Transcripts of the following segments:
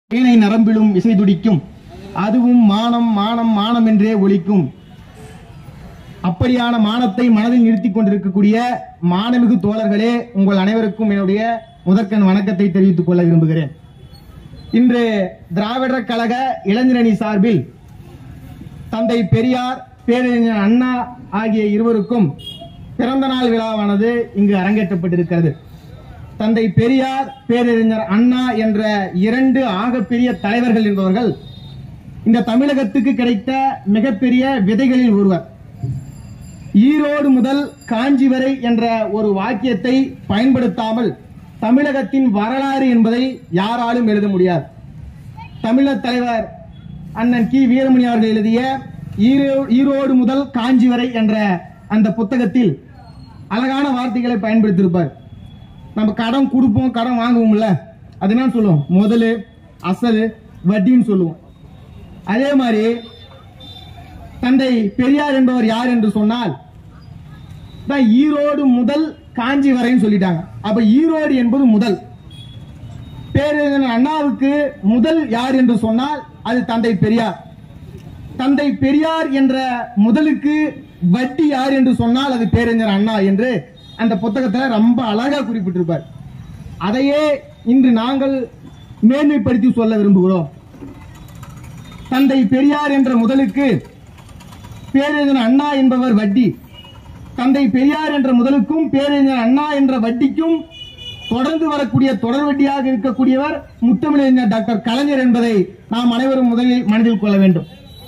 வீணை நரம்பிலும் இசை துடிக்கும் அதுவும் மானம் மானம் மானம் என்றே ஒலிக்கும் அப்படியான மானத்தை மனதில் நிறுத்திக் கொண்டிருக்கக்கூடிய மானமிகு தோழர்களே உங்கள் அனைவருக்கும் என்னுடைய முதற்கண் வணக்கத்தை தெரிவித்துக் கொள்ள விரும்புகிறேன் இன்று திராவிடர் கழக இளைஞரணி சார்பில் தந்தை பெரியார் பேரறிஞர் அண்ணா ஆகிய இருவருக்கும் பிறந்த நாள் விழாவானது இங்கு அரங்கேற்றப்பட்டிருக்கிறது தந்தை பெரியார் பேரறிஞர் அண்ணா என்ற இரண்டு ஆகப்பெரிய தலைவர்கள் என்பவர்கள் இந்த தமிழகத்துக்கு கிடைத்த மிகப்பெரிய விதைகளில் ஒருவர் ஈரோடு முதல் காஞ்சி வரை என்ற ஒரு வாக்கியத்தை பயன்படுத்தாமல் தமிழகத்தின் வரலாறு என்பதை யாராலும் எழுத முடியாது தமிழர் தலைவர் அண்ணன் கி வீரமணி அவர்கள் எழுதிய ஈரோ- ஈரோடு முதல் காஞ்சி வரை என்ற அந்த புத்தகத்தில் அழகான வார்த்தைகளை பயன்படுத்தியிருப்பார் நம்ம கடன் கொடுப்போம் கடன் வாங்குவோம்ல அது என்ன சொல்லுவோம் முதலு அசலு வட்டின்னு சொல்லுவோம் அதே மாதிரி தந்தை பெரியார் என்பவர் யார் என்று சொன்னால் தான் ஈரோடு முதல் காஞ்சி வரைன்னு சொல்லிட்டாங்க அப்ப ஈரோடு என்பது முதல் பேரறிஞர் அண்ணாவுக்கு முதல் யார் என்று சொன்னால் அது தந்தை பெரியார் தந்தை பெரியார் என்ற முதலுக்கு வட்டி யார் என்று சொன்னால் அது பேரறிஞர் அண்ணா என்று அந்த புத்தகத்துல ரொம்ப அழகா குறிப்பிட்டிருப்பார் அதையே இன்று நாங்கள் மேன்மைப்படுத்தி சொல்ல விரும்புகிறோம் தந்தை பெரியார் என்ற முதலுக்கு பேரறிஞர் அண்ணா என்பவர் வட்டி தந்தை பெரியார் என்ற முதலுக்கும் பேரறிஞர் அண்ணா என்ற வட்டிக்கும் தொடர்ந்து வரக்கூடிய தொடர் வட்டியாக இருக்கக்கூடியவர் முத்தமிழறிஞர் டாக்டர் கலைஞர் என்பதை நாம் அனைவரும் முதலில் மனதில் கொள்ள வேண்டும்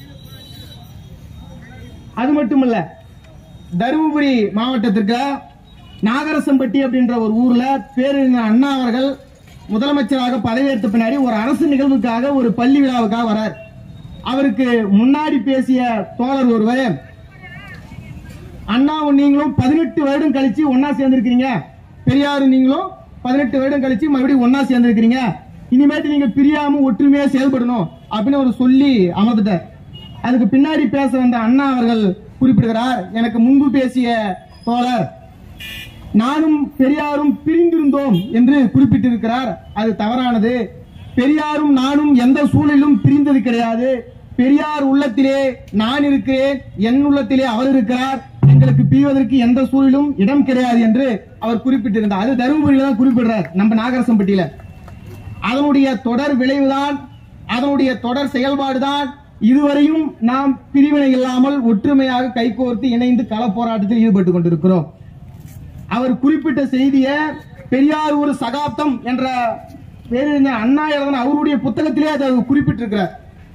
அது மட்டுமல்ல தருமபுரி மாவட்டத்திற்கு நாகரசம்பட்டி அப்படின்ற ஒரு ஊர்ல பேரறிஞர் அண்ணா அவர்கள் முதலமைச்சராக பதவியேற்ற பின்னாடி ஒரு அரசு நிகழ்வுக்காக ஒரு பள்ளி விழாவுக்காக வரார் அவருக்கு முன்னாடி பேசிய தோழர் ஒருவர் அண்ணாவும் நீங்களும் பதினெட்டு வருடம் கழிச்சு ஒன்னா சேர்ந்திருக்கிறீங்க பெரியாரும் நீங்களும் பதினெட்டு வருடம் கழிச்சு மறுபடியும் ஒன்னா சேர்ந்திருக்கிறீங்க இனிமேட்டு நீங்க பிரியாம ஒற்றுமையா செயல்படணும் அப்படின்னு ஒரு சொல்லி அமர்ந்துட்டார் அதுக்கு பின்னாடி பேச வந்த அண்ணா அவர்கள் குறிப்பிடுகிறார் எனக்கு முன்பு பேசிய தோழர் நானும் பெரியாரும் பிரிந்திருந்தோம் என்று குறிப்பிட்டிருக்கிறார் அது தவறானது பெரியாரும் நானும் எந்த சூழலிலும் பிரிந்தது கிடையாது பெரியார் உள்ளத்திலே நான் இருக்கிறேன் என் உள்ளத்திலே அவர் இருக்கிறார் எங்களுக்கு பிரிவதற்கு எந்த சூழலும் இடம் கிடையாது என்று அவர் குறிப்பிட்டிருந்தார் அது தருமபுரியில தான் குறிப்பிடுறார் நம்ம நாகரசம்பட்டியில அதனுடைய தொடர் விளைவுதான் அதனுடைய தொடர் செயல்பாடுதான் இதுவரையும் நாம் பிரிவினை இல்லாமல் ஒற்றுமையாக கைகோர்த்து இணைந்து கள போராட்டத்தில் ஈடுபட்டு கொண்டிருக்கிறோம் அவர் குறிப்பிட்ட செய்தியை பெரியார் ஒரு சகாப்தம் என்ற பேரறிஞர் அண்ணா எழுதின அவருடைய புத்தகத்திலே அதை அவர் குறிப்பிட்டிருக்கிறார்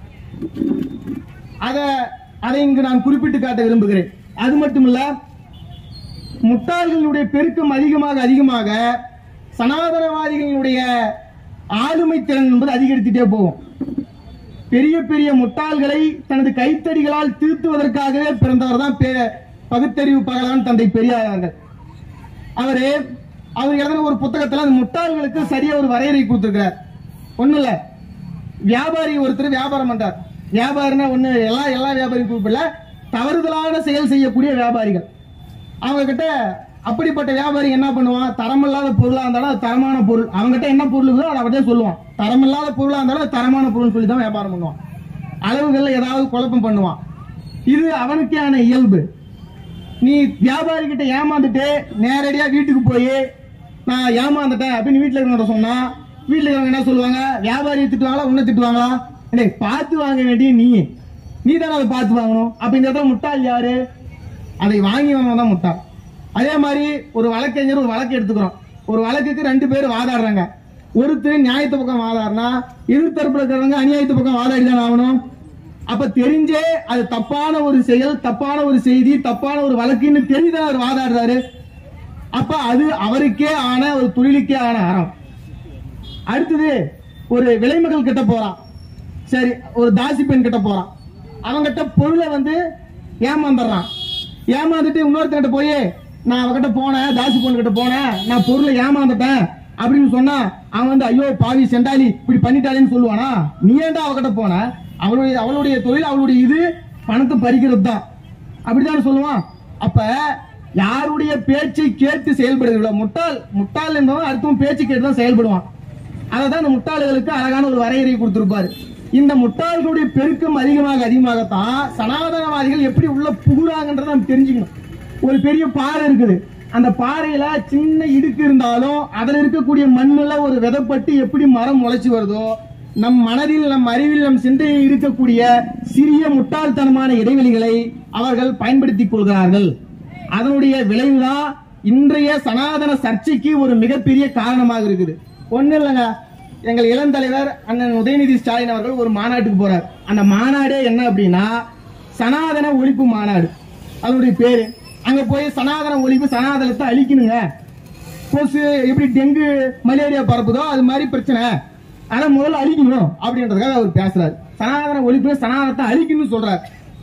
அத அதை இங்கு நான் குறிப்பிட்டு காட்ட விரும்புகிறேன் அது மட்டுமல்ல முட்டாள்களுடைய பெருக்கம் அதிகமாக அதிகமாக சனாதனவாதிகளுடைய ஆளுமை திறன் என்பது அதிகரித்துட்டே போகும் பெரிய பெரிய முட்டாள்களை தனது கைத்தடிகளால் திருத்துவதற்காகவே பிறந்தவர் தான் பகுத்தறிவு பகலான் தந்தை பெரியார் அவர்கள் அவரு அவர் எழுதின ஒரு புத்தகத்துல அந்த முட்டாள்களுக்கு சரியா ஒரு வரையறை கொடுத்திருக்கிறார் ஒண்ணு இல்ல வியாபாரி ஒருத்தர் வியாபாரம் பண்றார் வியாபாரினா ஒண்ணு எல்லா எல்லா வியாபாரி குறிப்பிடல தவறுதலான செயல் செய்யக்கூடிய வியாபாரிகள் அவங்க கிட்ட அப்படிப்பட்ட வியாபாரி என்ன பண்ணுவான் தரமில்லாத பொருளா இருந்தாலும் அது தரமான பொருள் அவங்க கிட்ட என்ன பொருள் இருக்கோ அதை அப்படியே சொல்லுவான் தரமில்லாத பொருளா இருந்தாலும் அது தரமான பொருள் சொல்லி தான் வியாபாரம் பண்ணுவான் அளவுகள்ல ஏதாவது குழப்பம் பண்ணுவான் இது அவனுக்கான இயல்பு நீ வியாபாரி கிட்ட ஏமாந்துட்டு நேரடியா வீட்டுக்கு போய் நான் ஏமாந்துட்டேன் அப்படின்னு வீட்டுல இருக்கிறவங்க சொன்னா வீட்டுல இருக்கிறவங்க என்ன சொல்லுவாங்க வியாபாரி திட்டுவாங்களா உன்னை திட்டுவாங்களா டேய் பார்த்து வாங்க வேண்டிய நீ நீ தானே அதை பார்த்து வாங்கணும் அப்ப இந்த இடத்துல முட்டாள் யாரு அதை வாங்கி தான் முட்டாள் அதே மாதிரி ஒரு வழக்கறிஞர் ஒரு வழக்கு எடுத்துக்கிறோம் ஒரு வழக்குக்கு ரெண்டு பேர் வாதாடுறாங்க ஒருத்தர் நியாயத்து பக்கம் வாதாடுனா எதிர் தரப்புல இருக்கிறவங்க அநியாயத்து பக்கம் வாதாடி தான் ஆகணும் அப்ப தெரிஞ்சே அது தப்பான ஒரு செயல் தப்பான ஒரு செய்தி தப்பான ஒரு வழக்குன்னு தெரிஞ்சுதான் அவர் வாதாடுறாரு அப்ப அது அவருக்கே ஆன ஒரு தொழிலுக்கே ஆன அறம் அடுத்தது ஒரு விலைமகள் கிட்ட போறான் சரி ஒரு தாசி பெண் கிட்ட போறான் அவங்கிட்ட பொருளை வந்து ஏமாந்துடுறான் ஏமாந்துட்டு இன்னொருத்தங்கிட்ட போய் நான் அவகிட்ட போனேன் தாசி பொண்ணு கிட்ட போனேன் நான் பொருளை ஏமாந்துட்டேன் அப்படின்னு சொன்னா அவன் வந்து ஐயோ பாவி செண்டாலி இப்படி பண்ணிட்டாலேன்னு சொல்லுவானா நீ ஏன்டா அவகிட்ட போன அவளுடைய அவளுடைய தொழில் அவளுடைய இது பணத்தை பறிக்கிறது தான் அப்படிதான் சொல்லுவான் அப்ப யாருடைய பேச்சை கேட்டு செயல்படுவதில்லை முட்டாள் முட்டாள் என்பவன் அடுத்தவன் பேச்சு கேட்டு தான் செயல்படுவான் அதை தான் இந்த முட்டாள்களுக்கு அழகான ஒரு வரையறை கொடுத்திருப்பாரு இந்த முட்டாள்களுடைய பெருக்கம் அதிகமாக அதிகமாகத்தான் சனாதனவாதிகள் எப்படி உள்ள புகுறாங்கன்றத நம்ம தெரிஞ்சுக்கணும் ஒரு பெரிய பாறை இருக்குது அந்த பாறையில சின்ன இடுக்கு இருந்தாலும் அதுல இருக்கக்கூடிய மண்ணுல ஒரு விதைப்பட்டு எப்படி மரம் முளைச்சு வருதோ நம் மனதில் நம் அறிவில் நம் சிந்தையில் இருக்கக்கூடிய சிறிய முட்டாள்தனமான இடைவெளிகளை அவர்கள் பயன்படுத்திக் கொள்கிறார்கள் அதனுடைய விளைவுதான் இன்றைய சனாதன சர்ச்சைக்கு ஒரு மிகப்பெரிய காரணமாக இருக்குது ஒண்ணு இல்லைங்க எங்கள் இளந்தலைவர் அண்ணன் உதயநிதி ஸ்டாலின் அவர்கள் ஒரு மாநாட்டுக்கு போறார் அந்த மாநாடே என்ன அப்படின்னா சனாதன ஒழிப்பு மாநாடு அதனுடைய பேரு அங்க போய் சனாதன ஒழிப்பு சனாதனத்தை அழிக்கணுங்க கொசு எப்படி டெங்கு மலேரியா பரப்புதோ அது மாதிரி பிரச்சனை ஆனா முதல்ல அழிக்கணும் அப்படின்றதுக்காக அவர் பேசுறாரு சனாதன ஒழிப்பு சனாதனத்தை அழிக்கணும்னு சொல்றாரு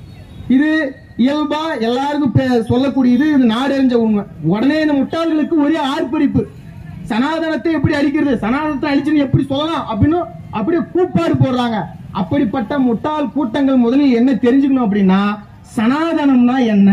இது இயல்பா எல்லாருக்கும் பே- சொல்லக்கூடியது இது நாடறிஞ்ச உண்மை உடனே இந்த முட்டாள்களுக்கு ஒரே ஆர்ப்பரிப்பு சனாதனத்தை எப்படி அழிக்கிறது சனாதனத்தை அழிச்சுன்னு எப்படி சொல்லலாம் அப்படின்னு அப்படியே கூப்பாடு போடுறாங்க அப்படிப்பட்ட முட்டாள் கூட்டங்கள் முதலில் என்ன தெரிஞ்சுக்கணும் அப்படின்னா சனாதனம்னா என்ன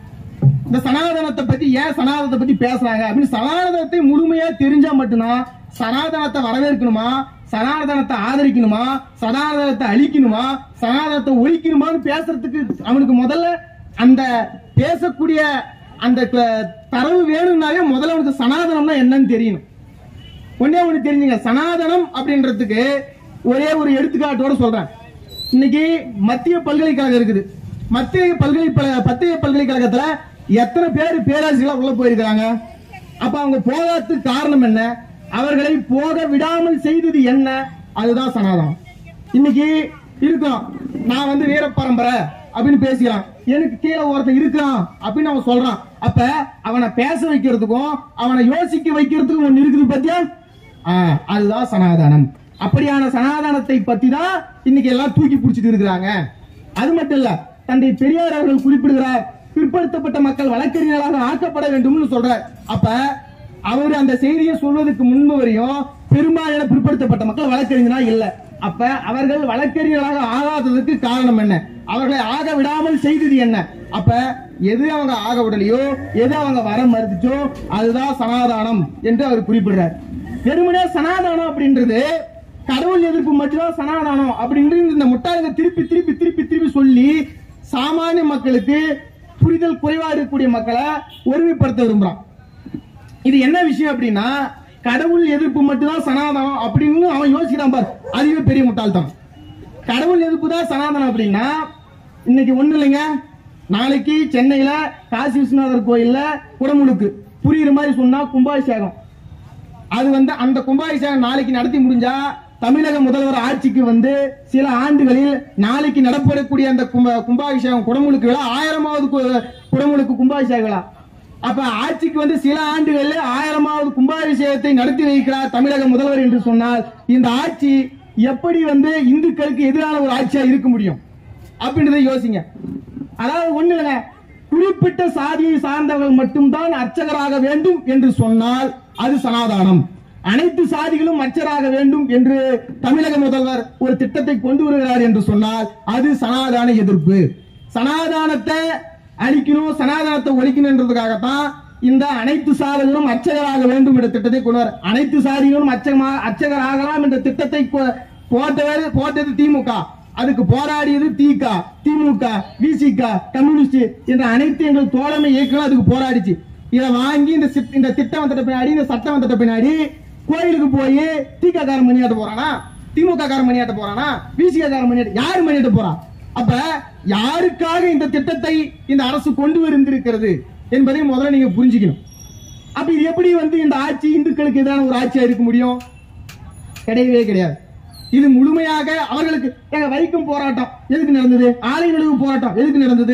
இந்த சனாதனத்தை பத்தி ஏன் சனாதனத்தை பத்தி பேசுறாங்க அப்படின்னு சனாதனத்தை முழுமையா தெரிஞ்சா மட்டும்தான் சனாதனத்தை வரவேற்கணுமா சனாதனத்தை ஆதரிக்கணுமா சனாதனத்தை அழிக்கணுமா சனாதனத்தை ஒழிக்கணுமான்னு பேசுறதுக்கு அவனுக்கு முதல்ல அந்த பேசக்கூடிய அந்த க- தரவு வேணும்னாலே முதல்ல அவனுக்கு சனாதனம்னா என்னன்னு தெரியணும் ஒன்னே ஒண்ணு தெரிஞ்சுங்க சனாதனம் அப்படின்றதுக்கு ஒரே ஒரு எடுத்துக்காட்டோட சொல்றேன் இன்னைக்கு மத்திய பல்கலைக்கழகம் இருக்குது மத்திய பல்கலை மத்திய பல்கலைக்கழகத்துல எத்தனை பேர் பேராசிரியர்களா உள்ள போயிருக்கிறாங்க அப்ப அவங்க போகாததுக்கு காரணம் என்ன அவர்களை போக விடாமல் செய்தது என்ன அதுதான் சனாதனம் இன்னைக்கு இருக்கோம் நான் வந்து வீர பரம்பரை அப்படின்னு பேசிக்கிறான் எனக்கு கீழே ஒருத்தன் இருக்கிறான் அப்படின்னு அவன் சொல்றான் அப்ப அவனை பேச வைக்கிறதுக்கும் அவனை யோசிக்க வைக்கிறதுக்கும் ஒண்ணு இருக்குது பத்தியா ஆ, அதுதான் சனாதனம் அப்படியான சனாதனத்தை பத்தி தான் இன்னைக்கு எல்லாம் தூக்கி பிடிச்சிட்டு இருக்கிறாங்க அது மட்டும் இல்ல தந்தை பெரியார் அவர்கள் குறிப்பிடுகிறார் பிற்படுத்தப்பட்ட மக்கள் வழக்கறிஞர்களாக ஆக்கப்பட வேண்டும்னு சொல்றார் அப்ப அவர் அந்த செய்தியை சொல்வதற்கு முன்பு வரையும் பெரும்பாலான பிற்படுத்தப்பட்ட மக்கள் வழக்கறிஞரா இல்ல அப்ப அவர்கள் வழக்கறிஞர்களாக ஆகாததுக்கு காரணம் என்ன அவர்களை ஆக விடாமல் செய்தது என்ன அப்ப எது அவங்க ஆக விடலையோ எது அவங்க வர மறுத்துச்சோ அதுதான் சனாதானம் என்று அவர் குறிப்பிடுறார் வெறுமனே சனாதானம் அப்படின்றது கடவுள் எதிர்ப்பு மட்டும்தான் சனாதானம் அப்படின்றது இந்த முட்டாளுங்க திருப்பி திருப்பி திருப்பி திருப்பி சொல்லி சாமானிய மக்களுக்கு புரிதல் குறைவா இருக்கக்கூடிய மக்களை ஒருமைப்படுத்த விரும்புறான் இது என்ன விஷயம் அப்படின்னா கடவுள் எதிர்ப்பு மட்டும்தான் சனாதனம் அப்படின்னு அவன் யோசிக்கிறான் பார் அதுவே பெரிய முட்டாள்தனம் கடவுள் எதிர்ப்பு தான் சனாதனம் அப்படின்னா இன்னைக்கு ஒண்ணு இல்லைங்க நாளைக்கு சென்னையில காசி விஸ்வநாதர் கோயில்ல குடமுழுக்கு புரியுற மாதிரி சொன்னா கும்பாபிஷேகம் அது வந்து அந்த கும்பாபிஷேகம் நாளைக்கு நடத்தி முடிஞ்சா தமிழக முதல்வர் ஆட்சிக்கு வந்து சில ஆண்டுகளில் நாளைக்கு நடப்படக்கூடிய அந்த கும்ப கும்பாபிஷேகம் குடமுழுக்கு விழா ஆயிரமாவது கு- குடமுழுக்கு கும்பாபிஷேக விழா அப்ப ஆட்சிக்கு வந்து சில ஆண்டுகளில் ஆயிரமாவது கும்பாபிஷேகத்தை நடத்தி வைக்கிறார் தமிழக முதல்வர் என்று சொன்னால் இந்த ஆட்சி எப்படி வந்து இந்துக்களுக்கு எதிரான ஒரு ஆட்சியா இருக்க முடியும் அப்படின்றத யோசிங்க அதாவது ஒண்ணு இல்லைங்க குறிப்பிட்ட சாதியை சார்ந்தவர்கள் மட்டும்தான் அர்ச்சகராக வேண்டும் என்று சொன்னால் அது சனாதானம் அனைத்து சாதிகளும் அர்ச்சராக வேண்டும் என்று தமிழக முதல்வர் ஒரு திட்டத்தை கொண்டு வருகிறார் என்று சொன்னால் அது சனாதான எதிர்ப்பு சனாதானத்தை அழிக்கணும் சனாதானத்தை ஒழிக்கணுன்றதுக்காகத்தான் இந்த அனைத்து சாதிகளும் அர்ச்சகராக வேண்டும் என்ற திட்டத்தை கொண்டு வர அனைத்து சாதிகளும் அர்ச்சகமா அர்ச்சகர் ஆகலாம் என்ற திட்டத்தை கொ- போட்டவர் போட்டது திமுக அதுக்கு போராடியது திக திமுக விசிக கம்யூனிஸ்ட் என்ற அனைத்து எங்கள் தோழமை இயக்கங்களும் அதுக்கு போராடிச்சு இதை வாங்கி இந்த சித்- இந்த திட்டம் வந்துட்ட பின்னாடி இந்த சட்டம் வந்துட்ட பின்னாடி கோயிலுக்கு போய் திக காரன் மணியாட்ட போறானா திமுக காரன் மணியாட்ட போறானா விசிக காரன் மணியாட்ட யாரு மணியாட்ட போறான் அப்ப யாருக்காக இந்த திட்டத்தை இந்த அரசு கொண்டு வந்திருக்கிறது என்பதை முதல்ல நீங்க புரிஞ்சுக்கணும் அப்ப இது எப்படி வந்து இந்த ஆட்சி இந்துக்களுக்கு எதிரான ஒரு ஆட்சியா இருக்க முடியும் கிடையவே கிடையாது இது முழுமையாக அவர்களுக்கு எங்க வைக்கும் போராட்டம் எதுக்கு நடந்தது ஆலை நுழைவு போராட்டம் எதுக்கு நடந்தது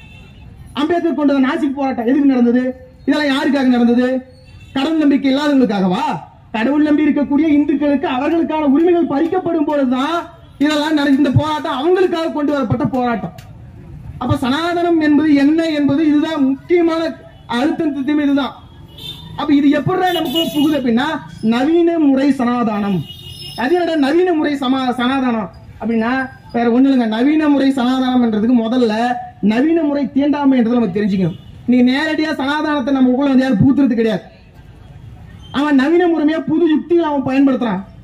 அம்பேத்கர் கொண்டு வந்த நாசிக் போராட்டம் எதுக்கு நடந்தது இதெல்லாம் யாருக்காக நடந்தது கடவுள் நம்பிக்கை இல்லாதவங்களுக்காகவா கடவுள் நம்பி இருக்கக்கூடிய இந்துக்களுக்கு அவர்களுக்கான உரிமைகள் பறிக்கப்படும் பொழுதுதான் இதெல்லாம் நடந்த இந்த போராட்டம் அவங்களுக்காக கொண்டு வரப்பட்ட போராட்டம் அப்ப சனாதனம் என்பது என்ன என்பது இதுதான் முக்கியமான அழுத்தம் இதுதான் அப்ப இது எப்படி நமக்கு புகுது அப்படின்னா நவீன முறை சனாதானம் அது என்னடா நவீன முறை சமா சனாதானம் அப்படின்னா வேற ஒண்ணு இல்லைங்க நவீன முறை சனாதானம் என்றதுக்கு முதல்ல நவீன முறை தீண்டாமைன்றது நம்ம தெரிஞ்சுக்கணும் நீ நேரடியா சனாதானத்தை நம்ம உள்ள வந்து யாரும் பூத்துறது கிடையாது அவன் நவீன முறைமையா புது யுக்திகள் அவன் பயன்படுத்துறான்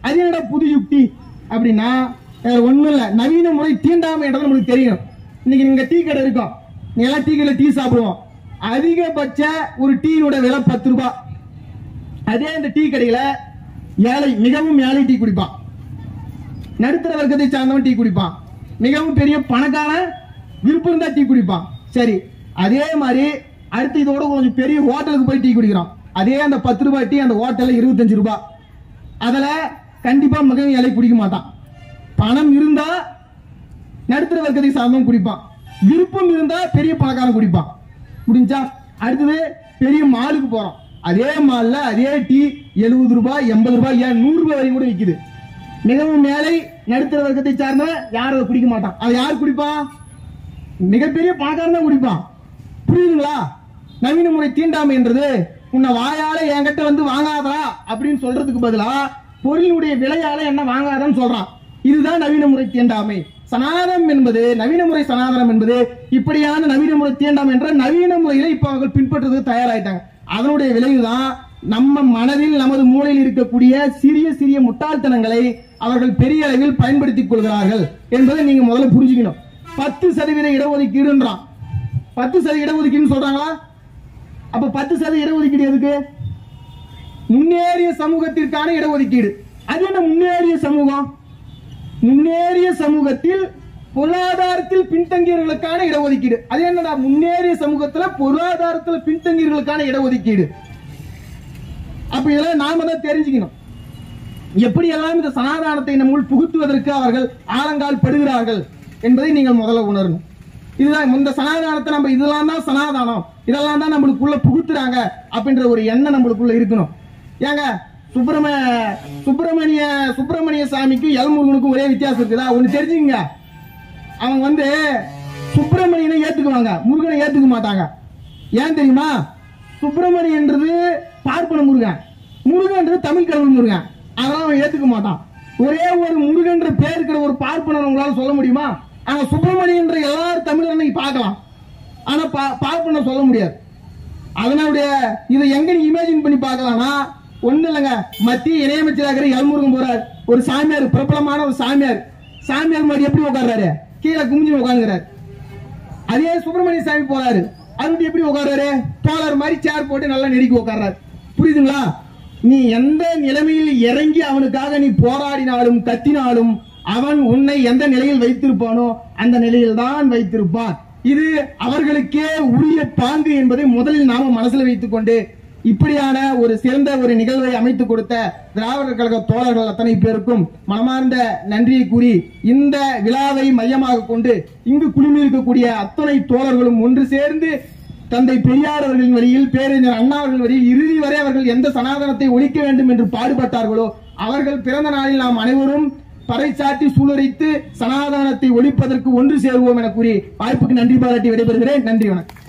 அது என்னடா புது யுக்தி அப்படின்னா வேற ஒண்ணும் இல்ல நவீன முறை தீண்டாமைன்றது நம்மளுக்கு தெரியும் இன்னைக்கு நீங்க டீ கடை இருக்கும் நீங்க எல்லாம் டீ கடையில் டீ சாப்பிடுவோம் அதிகபட்ச ஒரு டீயோட விலை பத்து ரூபாய் அதே இந்த டீ கடையில ஏழை மிகவும் ஏழை டீ குடிப்பான் நடுத்தர வர்க்கத்தை சார்ந்தவன் டீ குடிப்பான் மிகவும் பெரிய பணக்காரன் விருப்பம் இருந்தா டீ குடிப்பான் சரி அதே மாதிரி அடுத்து இதோட கொஞ்சம் பெரிய ஹோட்டலுக்கு போய் டீ குடிக்கிறோம் அதே அந்த பத்து ரூபாய் டீ அந்த ஹோட்டல்ல இருபத்தஞ்சு ரூபாய் அதுல கண்டிப்பா மிகவும் ஏழை குடிக்க மாட்டான் பணம் இருந்தா நடுத்தர வர்க்கத்தை சார்ந்தவன் குடிப்பான் விருப்பம் இருந்தா பெரிய பணக்காரன் குடிப்பான் முடிஞ்சா அடுத்தது பெரிய மாலுக்கு போறோம் அதே மால்ல அதே டீ எழுபது ரூபாய் எண்பது ரூபாய் ஏன் நூறு ரூபாய் வரைக்கும் கூட விக்குது மிகவும் மேலை நடுத்தர வர்க்கத்தை சார்ந்தவன் யாரும் அதை குடிக்க மாட்டான் அதை யார் குடிப்பான் மிகப்பெரிய பணக்காரன் தான் குடிப்பான் புரியுதுங்களா நவீன முறை தீண்டாமை என்றது உன்னை வாயால என்கிட்ட வந்து வாங்காதா அப்படின்னு சொல்றதுக்கு பதிலா பொருளினுடைய விலையால என்ன வாங்காதன்னு சொல்றான் இதுதான் நவீன முறை தீண்டாமை சனாதனம் என்பது நவீன முறை சனாதனம் என்பது இப்படியான நவீன முறை தீண்டாமை என்ற நவீன முறையில இப்ப அவர்கள் பின்பற்றுறதுக்கு தயாராயிட்டாங்க அதனுடைய விளைவுதான் நம்ம மனதில் நமது மூளையில் இருக்கக்கூடிய சிறிய சிறிய முட்டாள்தனங்களை அவர்கள் பெரிய அளவில் பயன்படுத்திக் கொள்கிறார்கள் என்பதை நீங்க முதல்ல புரிஞ்சுக்கணும் பத்து சதவீத இடஒதுக்கீடுன்றான் பத்து சதவீத இடஒதுக்கீடுன்னு சொல்றாங்களா அப்ப பத்து சதவீத இடஒதுக்கீடு எதுக்கு முன்னேறிய சமூகத்திற்கான இடஒதுக்கீடு அது என்ன முன்னேறிய சமூகம் முன்னேறிய சமூகத்தில் பொருளாதாரத்தில் பின்தங்கியவர்களுக்கான இடஒதுக்கீடு அது என்னடா முன்னேறிய சமூகத்துல பொருளாதாரத்துல பின்தங்கியவர்களுக்கான இடஒதுக்கீடு அப்ப இதெல்லாம் நாம தான் தெரிஞ்சுக்கணும் எப்படி எல்லாம் இந்த சனாதானத்தை நம்முள் புகுத்துவதற்கு அவர்கள் ஆழங்கால் படுகிறார்கள் என்பதை நீங்கள் முதல்ல உணரணும் இதுதான் இந்த சனாதானத்தை நம்ம இதெல்லாம் தான் சனாதானம் இதெல்லாம் தான் நம்மளுக்குள்ள புகுத்துறாங்க அப்படின்ற ஒரு எண்ணம் நம்மளுக்குள்ள இருக்கணும் ஏங்க சுப்பிரம சுப்பிரமணிய சுப்பிரமணிய சாமிக்கு எல்முருகனுக்கும் ஒரே வித்தியாசம் இருக்குதா ஒண்ணு தெரிஞ்சுங்க அவங்க வந்து சுப்பிரமணியனை ஏத்துக்குவாங்க முருகனை ஏத்துக்க மாட்டாங்க ஏன் தெரியுமா சுப்பிரமணியன்றது பார்ப்பன முருகன் முருகன்றது தமிழ் கடவுள் முருகன் அதெல்லாம் அவன் ஏத்துக்க மாட்டான் ஒரே ஒரு முருகன்ற பேர் இருக்கிற ஒரு பார்ப்பனர் உங்களால சொல்ல முடியுமா ஆனா சுப்பிரமணியன்ற எல்லாரும் தமிழர் நீங்க பார்க்கலாம் ஆனா பா- பார்ப்பனர் சொல்ல முடியாது அதனுடைய இதை எங்க நீ இமேஜின் பண்ணி பார்க்கலாம்னா ஒண்ணு இல்லைங்க மத்திய இணையமைச்சராக எல்முருகன் போறார் ஒரு சாமியார் பிரபலமான ஒரு சாமியார் சாமியார் மாதிரி எப்படி உட்கார்றாரு கீழே குமிஞ்சு உட்காந்துக்கிறாரு அதே சுப்பிரமணிய சாமி போறாரு அவரு எப்படி உட்கார்றாரு தோழர் மாதிரி சேர் போட்டு நல்லா நெருக்கி உட்கார்றாரு புரியுதுங்களா நீ எந்த நிலைமையில் இறங்கி அவனுக்காக நீ போராடினாலும் கத்தினாலும் அவன் உன்னை எந்த நிலையில் வைத்திருப்பானோ அந்த நிலையில் தான் வைத்திருப்பான் இது அவர்களுக்கே உரிய பாங்கு என்பதை முதலில் நாம மனசுல வைத்துக் கொண்டு இப்படியான ஒரு சிறந்த ஒரு நிகழ்வை அமைத்துக் கொடுத்த திராவிடர் கழக தோழர்கள் அத்தனை பேருக்கும் மனமார்ந்த நன்றியை கூறி இந்த விழாவை மையமாக கொண்டு இங்கு குழுமி இருக்கக்கூடிய அத்தனை தோழர்களும் ஒன்று சேர்ந்து தந்தை பெரியார் அவர்களின் வழியில் பேரறிஞர் அண்ணா அவர்கள் வழியில் இறுதி வரை அவர்கள் எந்த சனாதனத்தை ஒழிக்க வேண்டும் என்று பாடுபட்டார்களோ அவர்கள் பிறந்த நாளில் நாம் அனைவரும் பறைசாட்டி சூளுரைத்து சனாதனத்தை ஒழிப்பதற்கு ஒன்று சேருவோம் என கூறி வாய்ப்புக்கு நன்றி பாராட்டி விடைபெறுகிறேன் நன்றி வணக்கம்